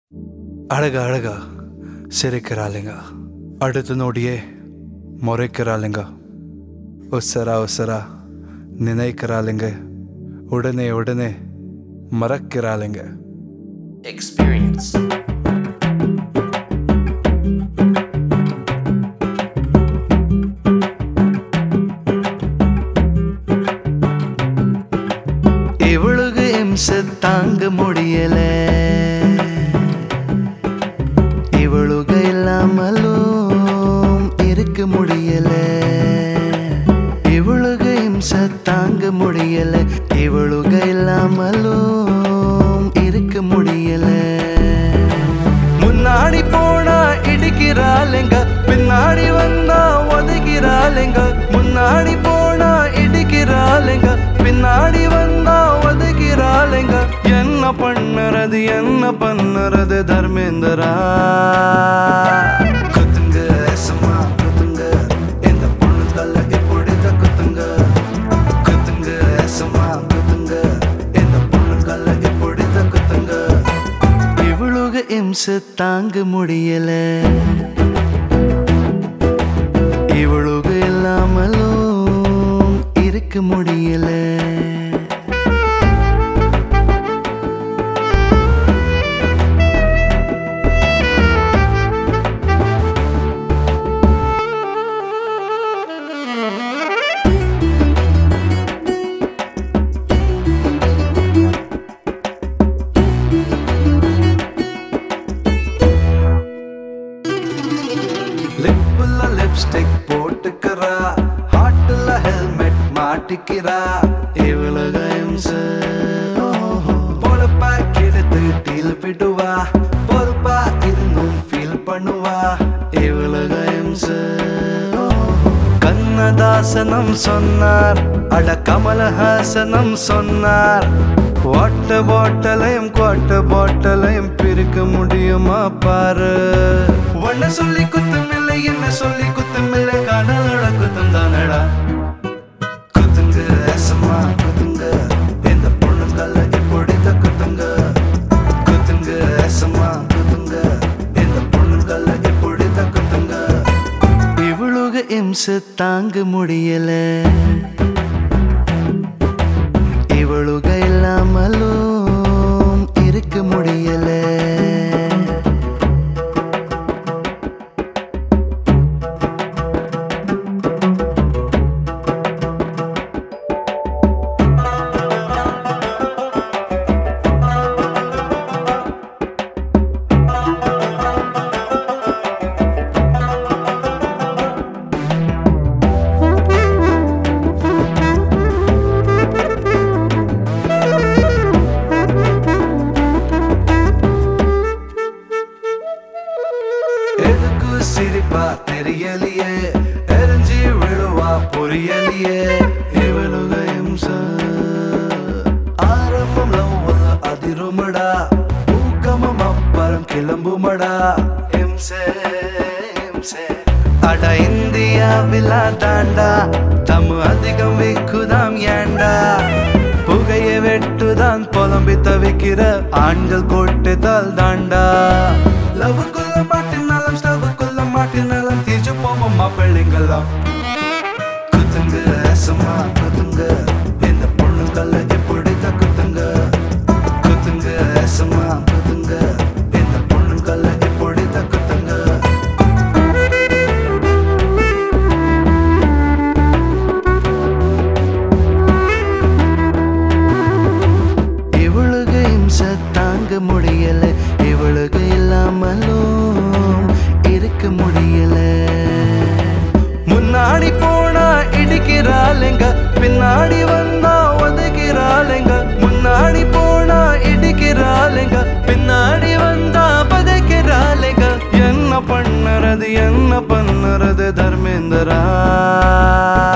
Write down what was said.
அழகா அழகா சிரிக்கிறாளுங்க அடுத்த நொடியே முறைக்கிறாளுங்க உசரா உசரா நினைக்கிறாளுங்க உடனே உடனே மறக்கிறாளுங்க experience. இவளுக்கு இம்ச தாங்க முடியல இவளுக இல்லாமலும் இருக்க முடியல இவளுக இம்ச தாங்க முடியல இவளுக இல்லாமலும் இருக்க முடியல முன்னாடி போனா இடிக்கிறாளுங்க பின்னாடி வந்தா ஒதுக்கிறாளுங்க முன்னாடி போனா இடிக்கிறாளுங்க பின்னாடி வந்தா ஒதுக்கிறாளுங்க என்ன பண்ணுறது என்ன பண்ணுறது தர்மேந்திரா குத்துங்க சும்மா குத்துங்க இந்த பொண்ணுக்கல்ல இப்படித குத்துங்க குத்துங்க சும்மா குத்துங்க இந்த பொண்ணுக்கல்ல இப்படித குத்துங்க இவளுக இம்ச தாங்க முடியல இவளுக இல்லாமலும் இருக்க முடியல லிப்புல லிப்ஸ்டிக் போட்டுக்கிறா ஹாட்டுல ஹெல்மெட் மாட்டிக்கிறா இவளுக இம்ச பொழப்பா கெடுத்து டீல் விடுவா பொறுப்பா இருந்தும் ஃபீல் பண்ணுவா இவளுக இம்ச கண்ணதாசனம் சொன்னார் அட கமலஹாசனம் சொன்னார் வாட்ட பாட்டலையும் குவாட்ட பாட்டலையும் பிரிக்க முடியுமா பாரு ஒன்ன சொல்லி குத்தமில்லை என்ன சொல்லி குத்தமில்லை கடலோட குத்தம் தானடா குத்துங்க சும்மா குத்துங்க இந்த பொண்ணுங்கள இப்படித்த குத்துங்க குத்துங்க சும்மா குத்துங்க இந்த பொண்ணுங்கள இப்படித்த குத்துங்க இவளுக இம்ச தாங்க முடியல இவளுக இல்லாமலும் இருக்க முடியல எதுக்கு சிரிப்பா தெரியலையே எரிஞ்சு விழுவா புரியலையே இவளுக இம்ச ஆரம்பம் லவ் அதிருமடா ஊக்கமும் அப்புறம் கிளம்புமடா இம்சே இம்சே அட இந்தியாவில் தாண்டா தம்மு அதிகம் விக்குதாம் ஏண்டா புகைய வெட்டுதான் புலம்பி தவிக்கிற ஆண்கள் கோட்டுதால் தாண்டா லவ் கொல்ல மாட்டினாலும் ஸ்டவ் கொல்ல மாட்டினாலும் தீர்ச்சு போவோம் மாப்பிள்ளைங்கெல்லாம் குத்துங்க சும்மா குத்துங்க இந்த பொண்ணுங்கல்ல எப்படி குத்துங்க குத்துங்க சும்மா குத்துங்க இந்த பொண்ணுங்கல்ல எப்படி குத்துங்க இவளுக்கு இம்ச தாங்க முடியல இவளுக்கு இல்லாமலும் இருக்க முடியல முன்னாடி போனா இடிக்கிறாளுங்க பின்னாடி வந்தா ஒதுக்கிறாளுங்க முன்னாடி போனா இடிக்கிறாளுங்க பின்னாடி வந்தா பதைக்கிறாளுங்க என்ன பண்ணுறது என்ன பண்ணுறது தர்மேந்திரா